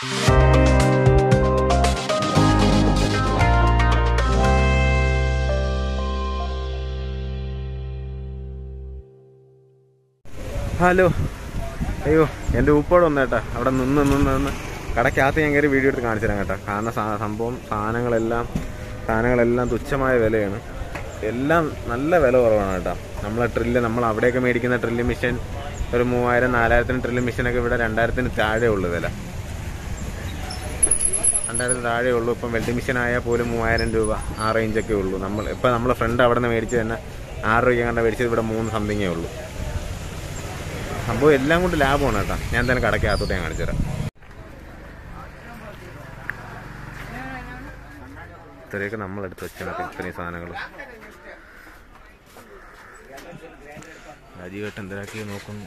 Hello അയ്യോ എൻ്റെ ഉപ്പോടെ വന്നു കേട്ടാ അവിടെ നിന്ന് നിന്ന് നിന്ന് കടയ്ക്കകത്ത് ഞാൻ കയറി വീഡിയോ എടുത്ത് കാണിച്ചു തരാം കേട്ടോ കാരണം സാ- സംഭവം സാധനങ്ങളെല്ലാം സാധനങ്ങളെല്ലാം തുച്ഛമായ വിലയാണ് എല്ലാം നല്ല വില കുറവാണ് കേട്ടോ നമ്മളെ ഡ്രില്ല് നമ്മൾ അവിടെയൊക്കെ മേടിക്കുന്ന ഡ്രില്ല് മെഷീൻ ഒരു മൂവായിരം നാലായിരത്തിന് ഡ്രില്ല് മെഷീനൊക്കെ ഇവിടെ രണ്ടായിരത്തിന് താഴെ ഉള്ളു വില രണ്ടായിരത്തിന് താഴെ ഉള്ളൂ ഇപ്പം വെൽഡിംഗ് മെഷീൻ ആയാൽ പോലും മൂവായിരം രൂപ ആ റേഞ്ചൊക്കെ ഉള്ളൂ നമ്മൾ ഇപ്പം നമ്മളെ ഫ്രണ്ട് അവിടെ നിന്ന് മേടിച്ച് തന്നെ ആറ് രൂപയ്ക്ക് കണ്ട മേടിച്ചത് ഇവിടെ മൂന്ന് സംതിങ്ങേ ഉള്ളൂ സംഭവം എല്ലാം കൊണ്ട് ലാഭമാണ് കേട്ടോ ഞാൻ തന്നെ കടയ്ക്കകത്തോട്ട് ഞാൻ കാണിച്ചു തരാം ഇത്രയൊക്കെ നമ്മളെടുത്ത് വെച്ചാൽ ഇത്രയും സാധനങ്ങൾ രാജീവേട്ടൻ എന്തിനാക്കി നോക്കുന്നു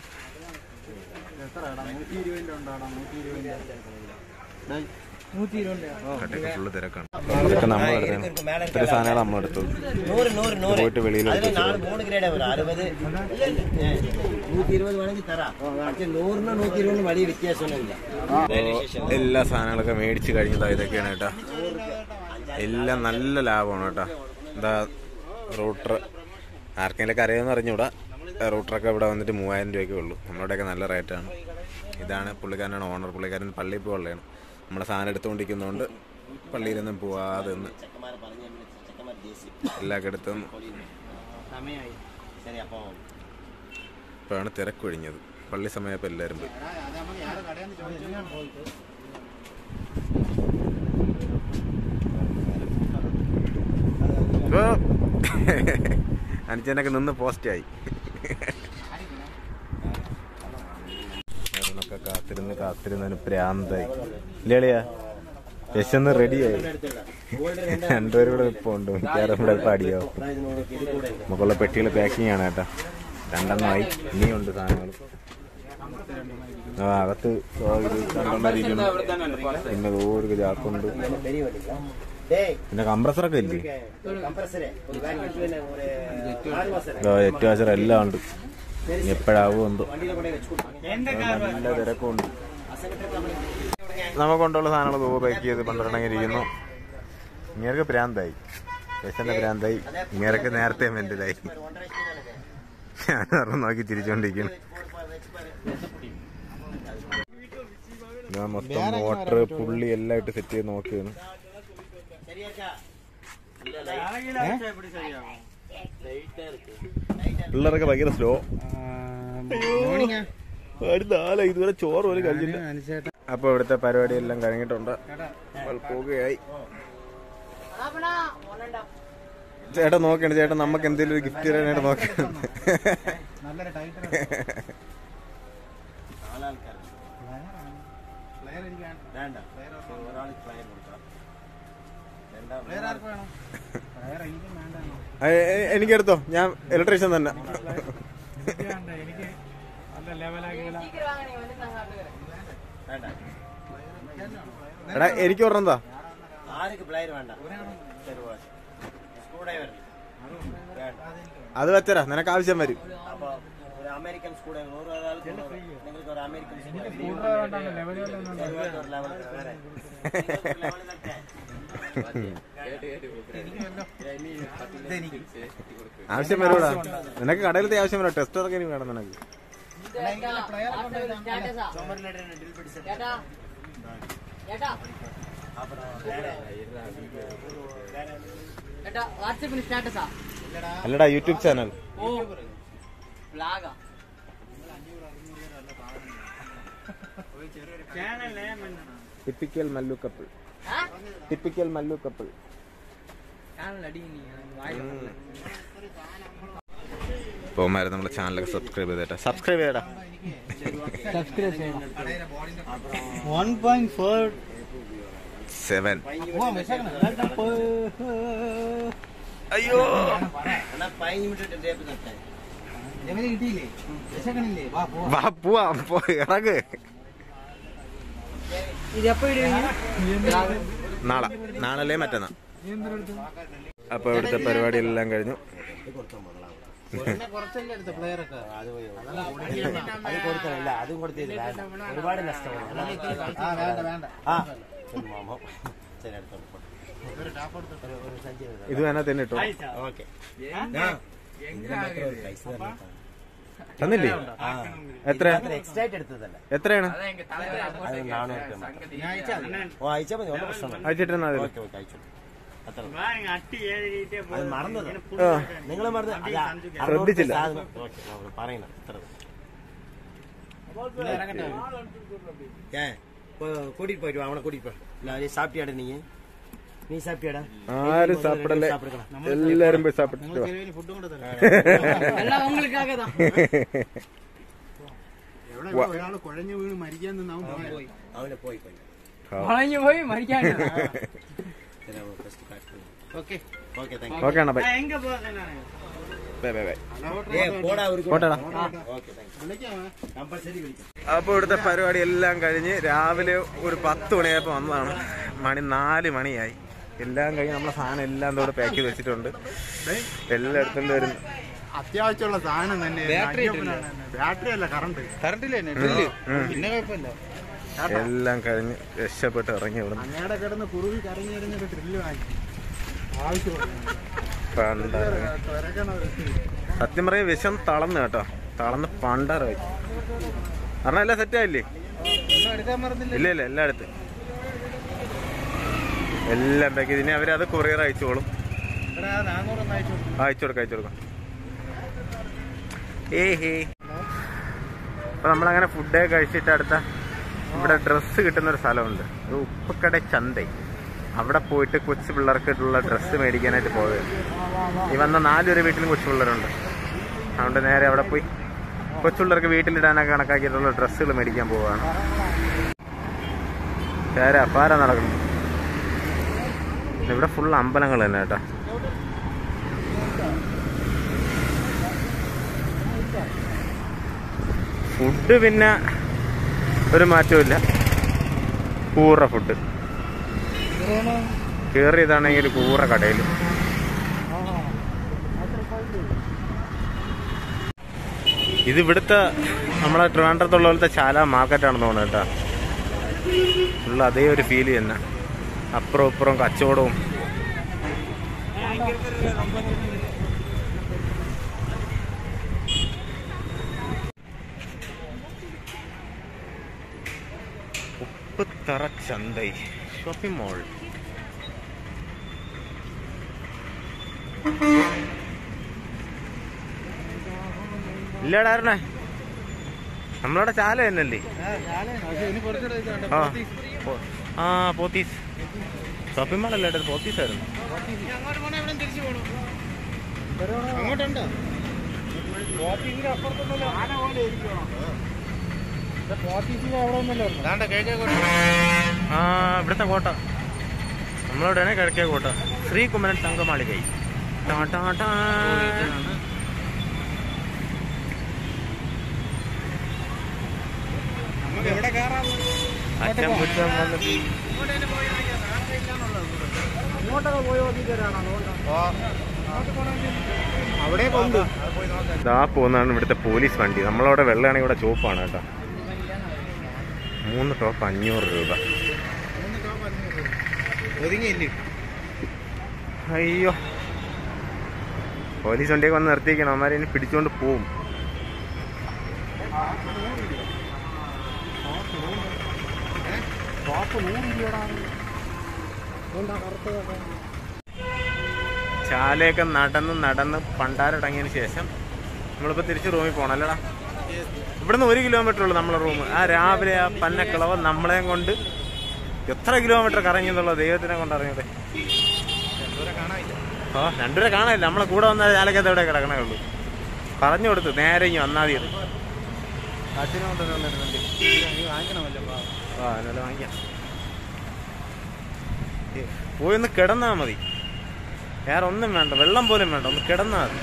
കടയൊക്കെ ഫുള്ള് തിരക്കാണ് ഇതൊക്കെ നമ്മളെടുത്താണ് ഇത്രയും സാധനങ്ങൾ നമ്മളെടുത്തത് நூறு நூறு ഇത് நூறு പോയിട്ട് വെളിയിൽ அதுல நாலு மூணு கிரேட் வரும் அறுபது நூத்தி இருபது வேണമെങ്കിൽ തരാം പക്ഷെ നൂറിന് നൂറ്റി ഇരുപതിന് വലിയ വ്യത്യാസമൊന്നുമില്ല എല്ലാ സാധനങ്ങളൊക്കെ മേടിച്ച് കഴിഞ്ഞതാ ഇതൊക്കെയാണ് കേട്ടോ എല്ലാം നല്ല ലാഭമാണ് കേട്ടോ എന്താ റൂട്ടർ ആർക്കെങ്കിലൊക്കെ അറിയാമെന്ന് അറിഞ്ഞൂടാ റൂട്ടറൊക്കെ ഇവിടെ വന്നിട്ട് മൂവായിരം രൂപയ്ക്കേ ഉള്ളൂ നമ്മുടെയൊക്കെ നല്ല റേറ്റാണ് ഇതാണ് പുള്ളിക്കാരനാണ് ഓണർ പുള്ളിക്കാരൻ പള്ളിയിൽ പോവുള്ളതാണ് നമ്മുടെ സാധനം എടുത്തുകൊണ്ടിരിക്കുന്നതുകൊണ്ട് പള്ളിയിലൊന്നും പോവാതെ നിന്ന് ചെക്കന്മാരെ പറഞ്ഞു ചെക്കന്മാർ ദേശി എല്ലാ എടുത്തും സമയമായി ശരി അപ്പൊ ഇപ്പോഴാണ് തിരക്കൊഴിഞ്ഞത് പള്ളി സമയപ്പോൾ എല്ലാവരും പോയി ഇപ്പൊ അനുജനൊക്കെ നിന്ന് പോസ്റ്റായി ഒക്കെ കാത്തിരുന്ന് കാത്തിരുന്നതിന് പ്രാന്തായി ഇല്ലേളിയാ യശന്ന് റെഡിയായി രണ്ടുപേരും കൂടെ ഇപ്പൊ ഉണ്ട് മിക്കവാറും ഇവിടെ ഇപ്പൊ അടിയാവും നമുക്കുള്ള പെട്ടികൾ പാക്കിംഗ് ആണ് കേട്ടോ രണ്ടെണ്ണമായി ഇനിയുണ്ട് സാധനങ്ങൾ ആ അകത്ത് ഇത് രണ്ടെണ്ണം ഇരിക്കുന്നു പിന്നെ ഒരു ചാക്കുണ്ട് பெரிய வண்டிங்களா டேய் പിന്നെ കംപ്രസറൊക്കെ ഇല്ലേ கம்ப்ரஸரு ஒரு வேன் வெட்டுவேன் ஒரு ஆறு மாசம் ഇതാ എറ്റുവാശർ എല്ലാം ഉണ്ട് ഇനി എപ്പോഴാവും എന്തോ வண்டியில கூட வச்சுக்கோ നല്ല തിരക്കുണ്ട് നമുക്കുണ്ടുള്ള സാധനങ്ങൾ തൂവ് പാക്ക് ചെയ്ത് പന്ത്രണ്ടെങ്കിൽ ഇരിക്കുന്നു ഇങ്ങേർക്ക് പ്രാന്തായി യശന്റെ പ്രാന്തായി ഇങ്ങേർക്ക് നേരത്തെ മെന്റലായി ഞാൻ പറഞ്ഞു നോക്കി ചിരിച്ചോണ്ടിരിക്കുന്നു ഞാൻ മൊത്തം മോട്ടർ പുള്ളി എല്ലാം ഇട്ട് സെറ്റ് ചെയ്ത് നോക്കിയാണ് சரியாச்சா പിള്ളേരൊക്കെ ഭയങ്കര സ്ലോ നാല ഇതുവരെ ചോറ് പോലും കഴിച്ചില്ല അപ്പൊ ഇവിടുത്തെ പരിപാടി എല്ലാം കഴിഞ്ഞിട്ടുണ്ട് അപ്പോൾ പോവുകയായി ചേട്ടൻ നോക്കണ്ട ചേട്ടൻ നമുക്ക് എന്തെങ്കിലും ഒരു ഗിഫ്റ്റ് തരാനായിട്ട് നോക്കണം வேண்டாம் ஒரு ஆளுக்கு பிளையர் கொடுக்கலாம் ரெண்டாவது എനിക്കെടുത്തോ ഞാൻ ഇലക്ട്രീഷ്യൻ തന്നെ வேண்டாம் എടാ എനിക്ക് പറഞ്ഞ എന്താ ஆறுக்கு பிளையர் வேண்டாம் சரி ஓகே ஸ்க்ரூ டிரைவர் வேண்டாம் അത് വെച്ചരാ നിനക്ക് ആവശ്യം വരും அப்போ ஒரு அமெரிக்கன் ஸ்க்ரூ டிரைவர் ஒரு ஆளுக்கு ஒரு- எங்களுக்கு ஒரு அமெரிக்கன் ஸ்க்ரூ டிரைவர் ஒரு லெவல் வேற ആവശ്യം വരൂടാ നിനക്ക് കടയിലത്തെ ആവശ്യം വരാം ടെസ്റ്ററൊക്കെ ഇനി വേണം നിനക്ക് വാട്സപ്പിന് സ്റ്റാറ്റസാ അല്ലടാ യൂട്യൂബ് ചാനൽ ഓ ബ്ലാഗാ typical Mallu couple typical Mallu couple channel അടി നീ വായി പോകുമായിരുന്നു നമ്മുടെ ചാനലൊക്കെ സബ്സ്ക്രൈബ് ചെയ്തേട്ടാ സബ്സ്ക്രൈബ് ചെയ്യടാ സബ്സ്ക്രൈബ് ചെയ്യണം വൺ പോയിന്റ് ഫോർ സെവൻ അയ്യോ ஆனா பதினஞ்சு மீட்டர் டேப் கட்டேன் എങ്ങനെ കിട്ടിയില്ലേ വിശക്കണില്ലേ വാ പോ വാ പോവാ പോ ഇറങ്ങ് ഇത് എപ്പോ ഇടുവീங்க നാളെ നാളല്ലേ മറ്റന്നാ അപ്പൊ ഇവിടുത്തെ പരിപാടി എല്ലാം കഴിഞ്ഞു കുറച്ചല്ലേ എടുത്ത പ്ലെയർ ഒക്കെ അത് പോയി. അത് കൊടുക്കണില്ല അതും കൊടുത്തില്ല ഒരുപാട് നഷ്ടമാണ് ആ വേണ്ട വേണ്ട ആ ശരി, മാമ. ശരി എടുത്തോളൂ പോട്ടെ. ഒരു ഒരു സഞ്ചി എടുത്തോ. ഇത് വേണേ തന്നെ ഇട്ടോ ഓക്കെ തന്നില്ലേ എത്ര എക്സ്ട്രാ ആയിട്ട് എടുത്തതല്ല എത്രയാണ് അത് നാനൂറ് രൂപ. ഓ അയച്ചാൽ മതി ഒന്നും പ്രശ്നമില്ല അയച്ചിട്ടിരുന്നാ മതി ഓക്കെ ഓക്കെ അയച്ചു അത്ര അത് മറന്നത് ആ. നിങ്ങൾ മറന്ന് അല്ല, അറുന്നൂറ് ശ്രദ്ധിച്ചില്ല. സാധനം. ഓക്കെ, നമ്മള് പറയണം ഇത്ര ஏன் கூட்டிட்டு போயிட்டு வா அவனை கூட்டிட்டு போ நான் சாப்பிட்டியாடா நீ நீ சாப்பிட்டியாடா ആരും സാപ്പിടല്ലേ എല്ലാരും പോയി സാപ്പിട്ടിട്ട് വാ. ഫുഡും കൂടെ തരാം எல்லாம் உங்களுக்காக தான் എവിടെ ഒരാൾ കുഴഞ്ഞു വീണ് മരിക്കാൻ നിന്ന് അവൻ പോയി அவனை போய் போய் வளைஞ்சு போய் மறிக்காங்க சரி அவன் ஃபர்ஸ்ட் காட்டு ഓക്കെ ஓகே தேங்க் ഓക്കെ അണ്ണാ ബൈ എങ്ക പോകാനാണ് ബൈ ബൈ ബൈ யூ ஏ போடா அவருக்கு പോട്ടെടാ ஓகே தேங்க் വിളിക്കാം கம்பல்சரி விളിക്കാം അപ്പോൾ ഇവിടുത്തെ പരിപാടി എല്ലാം കഴിഞ്ഞ് രാവിലെ ഒരു പത്ത് മണിയായപ്പോൾ വന്നതാണ് മണി നാല് മണിയായി എല്ലാം കഴിഞ്ഞ് നമ്മളെ സാധനം എല്ലാം ഇതോടെ പാക്ക് ചെയ്ത് വെച്ചിട്ടുണ്ട് എല്ലാം എടുത്തുകൊണ്ട് വരുന്നു അത്യാവശ്യമുള്ള സാധനം തന്നെ ബാറ്ററി അല്ല കറണ്ട് കറണ്ടില്ലേ ഡ്രില്ല് പിന്നെ കുഴപ്പമില്ല എല്ലാം കഴിഞ്ഞ് രക്ഷപ്പെട്ട് ഇറങ്ങി ഇവിടുന്ന് അങ്ങയുടെ കിടന്ന് കുറുവി കറങ്ങി കറങ്ങിയൊരു ഡ്രില്ല് വാങ്ങി ആവശ്യമുള്ള പണ്ടാറ് സത്യം പറയാ വിഷം തളർന്നു കേട്ടോ തളർന്ന് പണ്ടാറായി കാരണം എല്ലാം സെറ്റായില്ലേ ഒന്നും എടുക്കാൻ മറന്നില്ല ഇല്ല ഇല്ല എല്ലാം എടുത്ത് എല്ലാം പാക്ക് ചെയ്ത് ഇനി അവരത് കൊറിയർ അയച്ചോളും ഇവിടെ നാനൂറൊന്നും അയച്ചു അയച്ചു കൊടുക്കാം അയച്ചു കൊടുക്കാം ഏ ഹേ അപ്പൊ നമ്മളങ്ങനെ ഫുഡൊക്കെ കഴിച്ചിട്ട് അടുത്ത ഇവിടെ ഡ്രസ്സ് കിട്ടുന്ന ഒരു സ്ഥലമുണ്ട് ഒരു ഉപ്പക്കട ചന്തൈ അവിടെ പോയിട്ട് കൊച്ചു പിള്ളേർക്കിട്ടുള്ള ഡ്രസ്സ് മേടിക്കാനായിട്ട് പോയത് ഈ വന്ന നാലുപേരെ വീട്ടിലും കൊച്ചു പിള്ളേരുണ്ട് അതുകൊണ്ട് നേരെ അവിടെ പോയി കൊച്ചു പിള്ളേർക്ക് വീട്ടിലിടാനൊക്കെ കണക്കാക്കിയിട്ടുള്ള ഡ്രസ്സുകൾ മേടിക്കാൻ പോവാണ് നേരെ അപ്പാര നടക്കുന്നു ഇവിടെ ഫുൾ അമ്പലങ്ങൾ തന്നെ കേട്ടോ ഫുഡ് പിന്നെ ഒരു മാറ്റവും കൂറ ഫുഡ് കയറിയതാണെങ്കിൽ കൂറ കടയിൽ ഇത് ഇവിടുത്തെ നമ്മളെ ട്രിവാൻഡ്രത്തുള്ള പോലത്തെ ചാല മാർക്കറ്റാണെന്ന് തോന്നുന്നു കേട്ടോ ഉള്ള അതേ ഒരു ഫീൽ തന്നെ അപ്പുറം ഇപ്പുറം കച്ചവടവും ഉപ്പുത്തറ ചന്തൈ ഷോപ്പിംഗ് മോൾ ഇല്ലടാരണേ നമ്മളവിടെ ചാല തന്നെയല്ലേ പക്ഷെ ഇനി കുറച്ചുകൂടെ ഇതുണ്ട്. ആ പോ- ആ പോത്തീസ് ഷോപ്പിംഗ് മാൾ അല്ലേ ഏട്ടാ പോത്തീസ് ആയിരുന്നു അങ്ങോട്ടുണ്ടോ ആ ഇവിടുത്തെ കോട്ട നമ്മളവിടെയാണ് കിഴക്കേ കോട്ട ശ്രീകുമരൻ തങ്കമാളികൈ ടാ ടാ ടാ. നമുക്ക് എവിടെ കയറാം അച്ഛൻ പുച്ഛൻ വന്നിട്ട് ഇങ്ങോട്ടൊക്കെ പോയി നോക്കിത്തരാണോ അവിടെ കൊണ്ട് ഇതാ പോകുന്നതാണ് ഇവിടുത്തെ പോലീസ് വണ്ടി നമ്മളവിടെ വെള്ളയാണെങ്കിൽ ഇവിടെ ചുവപ്പാണ് കേട്ടോ മൂന്ന് ടോപ്പ് അഞ്ഞൂറ് രൂപ ഒതുങ്ങിയില്ലേ അയ്യോ പോലീസ് വണ്ടിയൊക്കെ വന്ന് നിർത്തിയിരിക്കണം അവന്മാരെ ഇനി പിടിച്ചോണ്ട് പോവും ചാലയൊക്കെ നടന്ന് നടന്ന് പണ്ടാരടങ്ങിയതിന് ശേഷം നമ്മളിപ്പോ തിരിച്ച് റൂമിൽ പോകണം അല്ലടാ ഇവിടുന്ന് ഒരു കിലോമീറ്റർ ഉള്ളൂ നമ്മളെ റൂം ആ രാവിലെ ആ പന്നക്കിളവ് നമ്മളെയും കൊണ്ട് എത്ര കിലോമീറ്റർ കറങ്ങി എന്നുള്ള ദൈവത്തിനെ കൊണ്ട് അറിഞ്ഞത് ആ രണ്ടുപേരെ കാണാനില്ല നമ്മളെ കൂടെ വന്ന ചാലക്കകത്ത് എവിടെ കിടക്കണേ ഉള്ളൂ പറഞ്ഞു കൊടുത്തു നേരെ ഇനി വന്നാൽ മതി അച്ഛനും കൊണ്ടുവന്നിട്ടുണ്ട് വാങ്ങിക്കണമല്ലോ ആ എന്നാലും വാങ്ങിക്കാം ഏ, പോയി ഒന്ന് കിടന്നാ മതി വേറെ ഒന്നും വേണ്ട വെള്ളം പോലും വേണ്ട ഒന്ന് കിടന്നാ മതി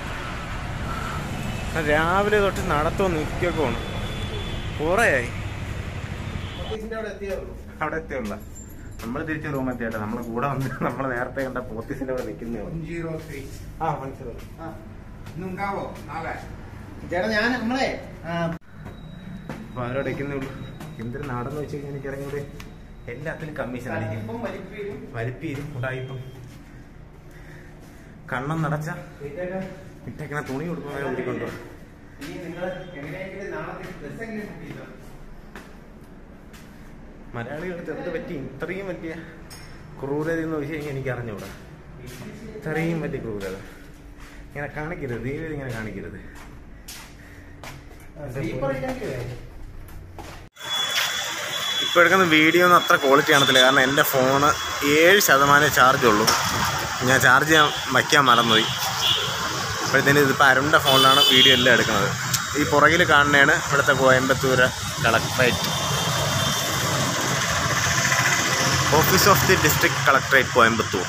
ആ, രാവിലെ തൊട്ട് നടത്തോ നിൽക്കൊക്കെ വേണം കുറേയായി അവിടെ എത്തിയുള്ള നമ്മൾ തിരിച്ച് റൂം എത്തിയാട്ടെ നമ്മളെ കൂടെ വന്ന് നമ്മൾ നേരത്തെ കണ്ട പോത്തീസിന്റെ അവിടെ നിൽക്കുന്നേ ഉള്ളൂ. സീറോ ത്രീ ആ മനസ്സിലായി ആ ഇന്നുണ്ടാവോ നാളെ ചേട്ടാ ഞാൻ നമ്മളെ അപ്പൊ അവരോട് വെക്കുന്നേ ഉള്ളൂ എന്തൊരു നാടെന്ന് വെച്ച് കഴിഞ്ഞാൽ എനിക്ക് ഇറങ്ങിയത് എല്ലാത്തിനും കമ്മീഷൻ അടിക്കും ഇപ്പം വലിപ്പീരും വലിപ്പീരും ഉടായിപ്പം കണ്ണം നടച്ച ഇട്ടേക്കണ തുണി കൊടുക്കുന്ന ഊരിക്കൊണ്ടു ഇനി നിങ്ങൾ എങ്ങനെയെങ്കിലും നാളെ ഡ്രസ് എങ്ങനെ ബുക്ക് ചെയ്തോ മലയാളികൾക്ക് എന്ത് പറ്റി ഇത്രയും വലിയ ക്രൂരത എന്ന് വെച്ച് കഴിഞ്ഞാൽ എനിക്ക് അറിഞ്ഞൂടാ ഇത്രയും വലിയ ക്രൂരത ഇങ്ങനെ കാണിക്കരുത് ദൈവം ഇങ്ങനെ കാണിക്കരുത് സ്ലീപ്പർ ഇല്ലെങ്കിൽ ഇപ്പോൾ എടുക്കുന്ന വീഡിയോ ഒന്നും അത്ര ക്വാളിറ്റി കാണത്തില്ല കാരണം എൻ്റെ ഫോണ് ഏഴ് ശതമാനം ചാർജ് ഉള്ളൂ ഞാൻ ചാർജ് ചെയ്യാൻ വയ്ക്കാൻ മറന്നുപോയി അപ്പോഴത്തേന് ഇതിപ്പോൾ അരുണിൻ്റെ ഫോണിലാണ് വീഡിയോ എല്ലാം എടുക്കുന്നത് ഈ പുറകിൽ കാണുന്നതാണ് ഇവിടുത്തെ Coimbatore collectorate office of the district collectorate Coimbatore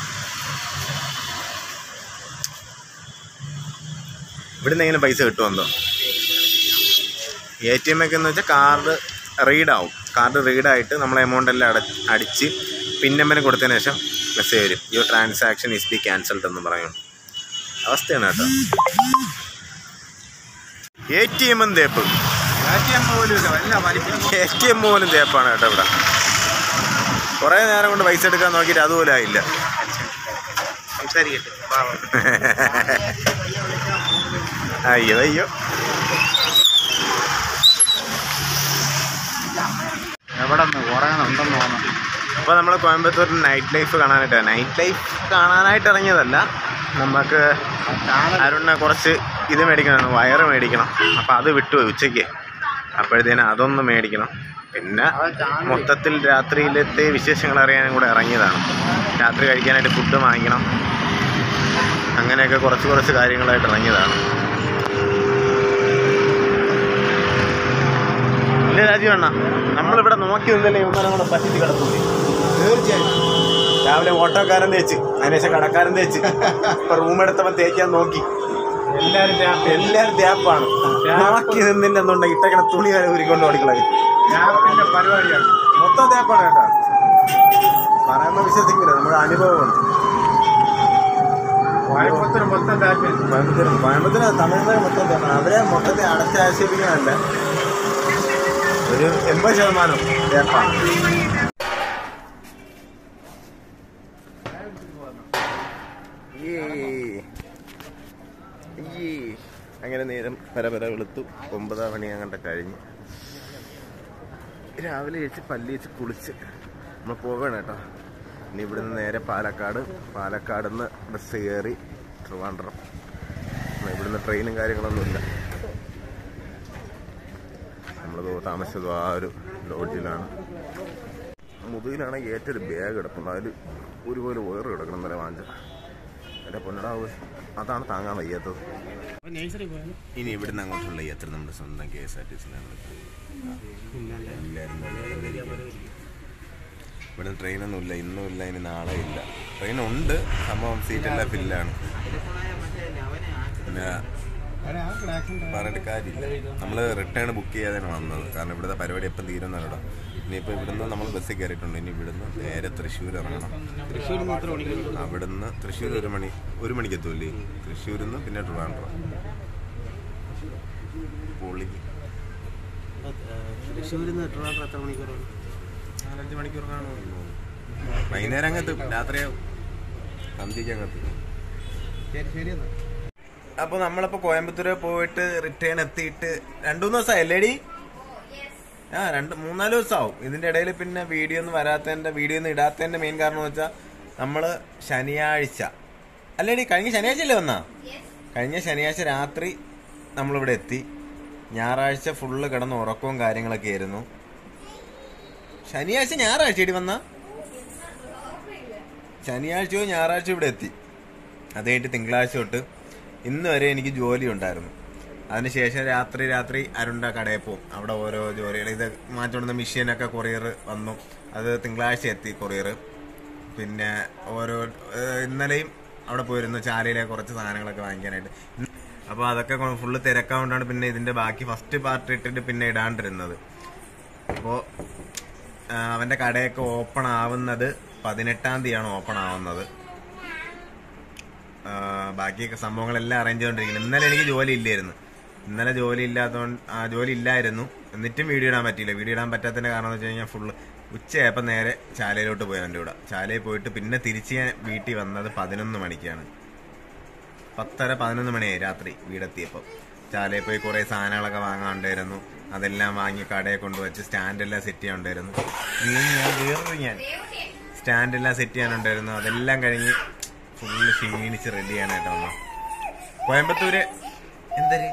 ഇവിടുന്ന് എങ്ങനെ പൈസ കിട്ടുമെന്തോ എ ടി എം ഒക്കെ എന്ന് വെച്ചാൽ കാർഡ് റീഡ് ആവും കാർഡ് റീഡായിട്ട് നമ്മൾ എമൗണ്ട് എല്ലാം അട അടിച്ച് പിൻ നമ്പർ കൊടുത്തതിന് ശേഷം മെസ്സേജ് വരും your transaction is be cancelled എന്ന് പറയും അവസ്ഥയാണ് കേട്ടോ എ ടി എമ്മും തേപ്പ് പോലും ഇല്ല വല്ല വലിപ്പം എ ടി എം പോലും തേപ്പാണ് കേട്ടോ ഇവിടെ കുറേ നേരം കൊണ്ട് പൈസ എടുക്കാൻ നോക്കിയിട്ട് അതുപോലും ആയില്ല സംസാരിക്കട്ടെ പാവം അയ്യോ അയ്യോ എവിടെ നിന്ന് കുറേ ഉണ്ടെന്ന് തോന്നുന്നു അപ്പോൾ നമ്മൾ കോയമ്പത്തൂർ നൈറ്റ് ലൈഫ് കാണാനായിട്ട് നൈറ്റ് ലൈഫ് കാണാനായിട്ട് ഇറങ്ങിയതല്ല നമുക്ക് അരുണിനെ കുറച്ച് ഇത് മേടിക്കണം വയറ് മേടിക്കണം അപ്പോൾ അത് വിട്ടുപോയി ഉച്ചയ്ക്ക് അപ്പോഴത്തേനും അതൊന്ന് മേടിക്കണം പിന്നെ മൊത്തത്തിൽ രാത്രിയിലത്തെ വിശേഷങ്ങൾ അറിയാനും കൂടെ ഇറങ്ങിയതാണ് രാത്രി കഴിക്കാനായിട്ട് ഫുഡ് വാങ്ങിക്കണം അങ്ങനെയൊക്കെ കുറച്ച് കുറച്ച് കാര്യങ്ങളായിട്ട് ഇറങ്ങിയതാണ് ഇല്ല രാജീവണ്ണ നമ്മളിവിടെ നോക്കി നിന്നല്ലേ ഇവന്മാരെ കൂടെ പറ്റിച്ച് കിടത്തൂലേ തീർച്ചയായും രാവിലെ ഓട്ടോക്കാരൻ തേച്ച് അതിനുശേഷം കടക്കാരൻ തേച്ച് ഇപ്പൊ റൂം എടുത്തപ്പോ തേക്കാൻ നോക്കി എല്ലാവരും രാത്രി എല്ലാരും തേപ്പാണ് നോക്കി നിന്നില്ലെന്നുണ്ടെങ്കിൽ ഇട്ടക്കണ തുണി വരെ ഉരുക്കൊണ്ട് ഓടിക്കളയും രാത്രിന്റെ പരിപാടിയാണ് മൊത്തം തേപ്പാണ് കേട്ടോ പറയുമ്പോ വിശ്വസിക്കില്ല നമ്മുടെ അനുഭവമാണ് കോയമ്പത്തൂർ മൊത്തം താല്പര്യം കോയമ്പത്തൂർ കോയമ്പത്തൂർ തമിഴ്നാട് മൊത്തം തേപ്പാണ് അവരെ മൊത്തത്തിൽ അടച്ച് ആക്ഷേപിക്കാനല്ല ഒരു എൺപത് ശതമാനം തേപ്പാണ് ഏയ്. ഏയ്. അങ്ങനെ നേരം പര പര വെളുത്തു ഒമ്പതാം മണി അങ്ങോട്ട് കഴിഞ്ഞ് രാവിലെ കഴിച്ച് പല്ലി വെച്ച് കുളിച്ച് നമ്മൾ പോവുകയാണ് കേട്ടോ ഇനി ഇവിടുന്ന് നേരെ പാലക്കാട് പാലക്കാട് നിന്ന് ബസ് കയറി ട്രിവാൻഡ്രം എന്നാ ഇവിടുന്ന് ട്രെയിനും കാര്യങ്ങളൊന്നുമില്ല നമ്മൾ താമസിച്ചത് ആ ഒരു ലോഡ്ജിലാണ് മുതുകിലാണ് ഏറ്റൊരു ബാഗ് കിടക്കുന്നത് അതിൽ ഒരുപോലെ വേറെ കിടക്കണം എന്നല്ല വാങ്ങിച്ച എൻ്റെ പൊന്നടാവ് അതാണ് താങ്ങാൻ വയ്യാത്തത് ഇനി ഇവിടുന്ന് അങ്ങോട്ടുള്ള യാത്ര നമ്മുടെ സ്വന്തം കെ എസ് ആർ ടി സിയിലാണ് എല്ലാവരും ഇവിടുന്ന് ട്രെയിനൊന്നും ഇല്ല ഇന്നും ഇല്ല ഇനി നാളെ ഇല്ല ട്രെയിൻ ഉണ്ട് സംഭവം സീറ്റെല്ലാം ഫില്ലാണ് പിന്നെ പറഞ്ഞിട്ട് കാര്യമില്ല നമ്മൾ റിട്ടേൺ ബുക്ക് ചെയ്യാതെയാണ് വന്നത് കാരണം ഇവിടുത്തെ പരിപാടി എപ്പം തീരുന്നല്ലോ ഇനിയിപ്പോൾ ഇവിടുന്ന് നമ്മൾ ബസ്സിൽ കയറിയിട്ടുണ്ട് ഇനി ഇവിടുന്ന് നേരെ തൃശ്ശൂർ ഇറങ്ങണം അവിടുന്ന് തൃശ്ശൂർ ഒരു മണി ഒരു മണിക്ക് എത്തൂല്ലേ തൃശ്ശൂരിൽ നിന്ന് പിന്നെ ട്രിവാൻഡ്രം പൊളി നാലഞ്ച് മണിക്കൂർ കാണുമല്ലോ വൈകുന്നേരം അങ്ങെത്തും രാത്രിയാവും സന്ധ്യയ്ക്ക് അങ്ങെത്തും ശരി ശരി എന്നാ അപ്പൊ നമ്മളിപ്പോ കോയമ്പത്തൂര് പോയിട്ട് റിട്ടേൺ എത്തിയിട്ട് രണ്ടു മൂന്ന് ദിവസം അല്ലേടി ആ രണ്ട് മൂന്നാല് ദിവസമാവും ഇതിന്റെ ഇടയിൽ പിന്നെ വീഡിയോ ഒന്നും വരാത്തതിന്റെ വീഡിയോ ഒന്നും ഇടാത്തതിന്റെ മെയിൻ കാരണം എന്ന് വെച്ചാൽ നമ്മള് ശനിയാഴ്ച അല്ലേടി കഴിഞ്ഞ ശനിയാഴ്ച അല്ലേ വന്നാ കഴിഞ്ഞ ശനിയാഴ്ച രാത്രി നമ്മളിവിടെ എത്തി ഞായറാഴ്ച ഫുള്ള് കിടന്ന് ഉറക്കവും കാര്യങ്ങളൊക്കെ ആയിരുന്നു ശനിയാഴ്ച ഞായറാഴ്ച ഇടി വന്ന ശനിയാഴ്ചയോ ഞായറാഴ്ച ഇവിടെ എത്തി അത് കഴിഞ്ഞിട്ട് തിങ്കളാഴ്ച തൊട്ട് ഇന്ന് വരെ എനിക്ക് ജോലി ഉണ്ടായിരുന്നു അതിനുശേഷം രാത്രി രാത്രി അരുണ്ട കടയിൽ പോകും അവിടെ ഓരോ ജോലികൾ ഇത് മാറ്റിക്കൊണ്ടുന്ന മെഷീനൊക്കെ കൊറിയർ വന്നു അത് തിങ്കളാഴ്ച എത്തി കൊറിയർ പിന്നെ ഓരോ ഏഹ് ഇന്നലെയും അവിടെ പോയിരുന്നു ചാലയിലെ കുറച്ച് സാധനങ്ങളൊക്കെ വാങ്ങിക്കാനായിട്ട് അപ്പോൾ അതൊക്കെ ഫുള്ള് തിരക്കാകൊണ്ടാണ് പിന്നെ ഇതിന്റെ ബാക്കി ഫസ്റ്റ് പാർട്ട് ഇട്ടിട്ട് പിന്നെ ഇടാണ്ടിരുന്നത് അപ്പോൾ അവന്റെ കടയൊക്കെ ഓപ്പൺ ആവുന്നത് പതിനെട്ടാം തീയതിയാണ് ഓപ്പൺ ആവുന്നത് ആ, ബാക്കിയൊക്കെ സംഭവങ്ങളെല്ലാം അറേഞ്ച് ചെയ്തോണ്ടിരിക്കുന്നത് ഇന്നലെ എനിക്ക് ജോലി ഇല്ലായിരുന്നു ഇന്നലെ ജോലി ഇല്ലാത്തതുകൊണ്ട് ആ ജോലി ഇല്ലായിരുന്നു എന്നിട്ടും വീഡിയോ ഇടാൻ പറ്റിയില്ല വീഡിയോ ഇടാൻ പറ്റാത്തതിന്റെ കാരണം എന്ന് വെച്ച് കഴിഞ്ഞാൽ ഫുള്ള് ഉച്ചയായപ്പോൾ നേരെ ചാലയിലോട്ട് പോയി എൻ്റെ കൂടെ ചാലയിൽ പോയിട്ട് പിന്നെ തിരിച്ച് ഞാൻ വീട്ടിൽ വന്നത് പതിനൊന്ന് മണിക്കാണ് പത്തര പതിനൊന്ന് മണിയായി രാത്രി വീടെത്തിയപ്പോൾ ചാലയിൽ പോയി കുറേ സാധനങ്ങളൊക്കെ വാങ്ങാണ്ടായിരുന്നു അതെല്ലാം വാങ്ങി കടയെ കൊണ്ടുവച്ച് സ്റ്റാൻഡെല്ലാം സെറ്റ് ചെയ്യാനുണ്ടായിരുന്നു വീണ് ഞാൻ വേറൊരു ഞാൻ സ്റ്റാൻഡെല്ലാം സെറ്റ് ചെയ്യാനുണ്ടായിരുന്നു അതെല്ലാം കഴിഞ്ഞ് ഫുള്ള് ക്ഷീണിച്ച് റെഡി ചെയ്യാനായിട്ട് വന്നു കോയമ്പത്തൂര് എന്തര്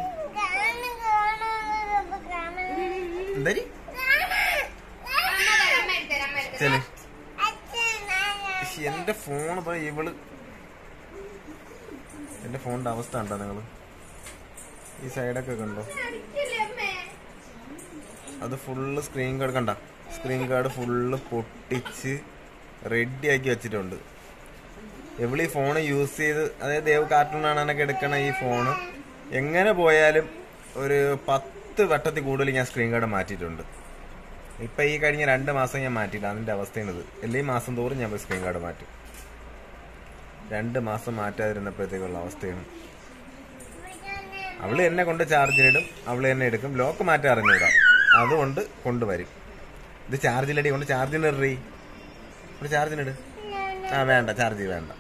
എന്തര് ചെല് ശ്ശി, എന്റെ ഫോൺ ഇപ്പൊ ഇവള് എന്റെ ഫോണിന്റെ അവസ്ഥ ഉണ്ടോ നിങ്ങള് ഈ സൈഡൊക്കെ കണ്ടോ അത് ഫുള്ള് സ്ക്രീൻ കാർഡ് കണ്ട സ്ക്രീൻ കാർഡ് ഫുള്ള് പൊട്ടിച്ച് റെഡി ആക്കി വെച്ചിട്ടുണ്ട് എവിടെ ഈ ഫോൺ യൂസ് ചെയ്ത് അതായത് ദേവ് കാർട്ടൂൺ കാണാനൊക്കെ എടുക്കണ ഈ ഫോണ് എങ്ങനെ പോയാലും ഒരു പത്ത് വട്ടത്തിൽ കൂടുതൽ ഞാൻ സ്ക്രീൻ കാർഡ് മാറ്റിയിട്ടുണ്ട് ഇപ്പൊ ഈ കഴിഞ്ഞ രണ്ട് മാസം ഞാൻ മാറ്റിയില്ല അതിന്റെ അവസ്ഥയാണിത് എല്ലാ മാസം തോറും ഞാൻ പോയി സ്ക്രീൻ കാർഡ് മാറ്റും രണ്ട് മാസം മാറ്റാതിരുന്നപ്പോഴത്തേക്കുള്ള അവസ്ഥയാണ് അവള് എന്നെ കൊണ്ട് ചാർജിലിടും അവള് എന്നെ എടുക്കും ലോക്ക് മാറ്റാൻ അറിഞ്ഞൂടാ അതുകൊണ്ട് കൊണ്ടുവരും ഇത് ചാർജിലടി കൊണ്ട് ചാർജിനിടറി ഇവിടെ ചാർജിനിട് ആ വേണ്ട ചാർജ് വേണ്ട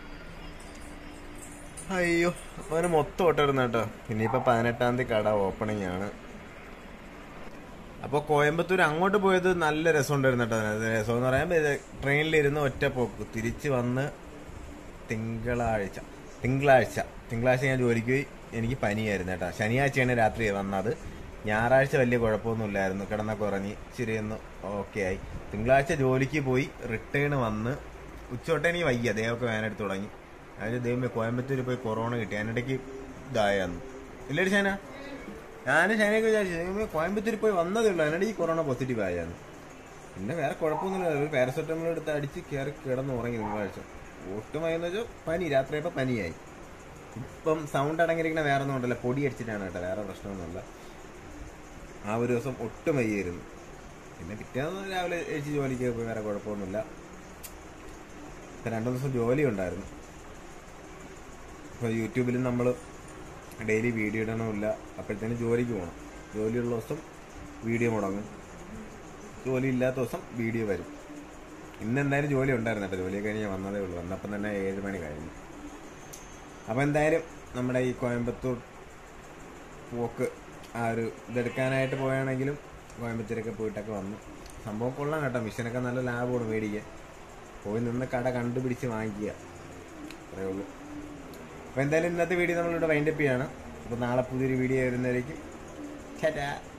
അയ്യോ അവന് മൊത്തം ഓട്ടം കേട്ടോ ഇനിയിപ്പോ പതിനെട്ടാം തീയതി കട ഓപ്പണിംഗ് ആണ് അപ്പോൾ കോയമ്പത്തൂർ അങ്ങോട്ട് പോയത് നല്ല രസമുണ്ടായിരുന്നു കേട്ടോ അതിനകത്ത് രസം എന്ന് പറയുമ്പോൾ ട്രെയിനിലിരുന്ന് ഒറ്റ പോക്ക് തിരിച്ച് വന്ന് തിങ്കളാഴ്ച തിങ്കളാഴ്ച തിങ്കളാഴ്ച ഞാൻ ജോലിക്ക് പോയി എനിക്ക് പനിയായിരുന്നു കേട്ടോ ശനിയാഴ്ചയാണ് രാത്രി വന്നത് ഞായറാഴ്ച വലിയ കുഴപ്പമൊന്നുമില്ലായിരുന്നു കിടന്നൊക്കെ ഉറങ്ങി ഇച്ചിരി ഒന്ന് ഓക്കെ ആയി തിങ്കളാഴ്ച ജോലിക്ക് പോയി റിട്ടേൺ വന്ന് ഉച്ചോട്ടെ എനിക്ക് വയ്യ ദേവൊക്കെ വേനെടുത്ത് തുടങ്ങി അതായത് ദൈവമേ കോയമ്പത്തൂർ പോയി കൊറോണ കിട്ടി അതിനിടയ്ക്ക് ഇതായെന്ന് ഇല്ലടി ഷാന ഞാൻ ഷാനയൊക്കെ വിചാരിച്ചു ദൈവമേ കോയമ്പത്തൂർ പോയി വന്നതേ ഉള്ളൂ അതിനിടയ്ക്ക് കൊറോണ പോസിറ്റീവ് ആയെന്ന് പിന്നെ വേറെ കുഴപ്പമൊന്നുമില്ല ഒരു പാരസെറ്റമോൾ എടുത്ത് അടിച്ച് കയറി കിടന്ന് ഉറങ്ങി തിങ്കളാഴ്ച ഒട്ടുമായെന്ന് വെച്ചാൽ പനി രാത്രിയപ്പോൾ പനിയായി ഇപ്പം സൗണ്ട് അടങ്ങിയിരിക്കുന്ന വേറെ ഒന്നും ഉണ്ടല്ലോ പൊടി അടിച്ചിട്ടാണ് കേട്ടോ വേറെ പ്രശ്നമൊന്നുമില്ല ആ ഒരു ദിവസം ഒട്ടും വയ്യായിരുന്നു പിന്നെ പിറ്റേന്ന് രാവിലെ എഴുതി ജോലിക്ക് പോയി വേറെ കുഴപ്പമൊന്നുമില്ല ഇപ്പം രണ്ടു ദിവസം ജോലി ഉണ്ടായിരുന്നു ഇപ്പോൾ യൂട്യൂബിൽ നമ്മൾ ഡെയിലി വീഡിയോ ഇടണമില്ല അപ്പോഴത്തേനും ജോലിക്ക് പോകണം ജോലിയുള്ള ദിവസം വീഡിയോ മുടങ്ങും ജോലി ഇല്ലാത്ത ദിവസം വീഡിയോ വരും ഇന്ന് എന്തായാലും ജോലി ഉണ്ടായിരുന്നു കേട്ടോ ജോലി കഴിഞ്ഞ് ഞാൻ വന്നതേ ഉള്ളൂ വന്നപ്പം തന്നെ ഏഴ് മണി കഴിഞ്ഞു അപ്പോൾ എന്തായാലും നമ്മുടെ ഈ കോയമ്പത്തൂർ പോക്ക് ആ ഒരു ഇതെടുക്കാനായിട്ട് പോയാണെങ്കിലും കോയമ്പത്തൂരൊക്കെ പോയിട്ടൊക്കെ വന്നു സംഭവം കൊള്ളാം കേട്ടോ മിഷനൊക്കെ നല്ല ലാഭമാണ് മേടിക്കുക പോയി നിന്ന് കട കണ്ടുപിടിച്ച് വാങ്ങിക്കുക അത്രേ ഉള്ളൂ അപ്പോൾ എന്തായാലും ഇന്നത്തെ വീഡിയോ നമ്മളിവിടെ വൈൻഡപ്പ് ചെയ്യാണ് അപ്പോൾ നാളെ പുതിയൊരു വീഡിയോ വരുന്നതായിരിക്കും ചേട്ടാ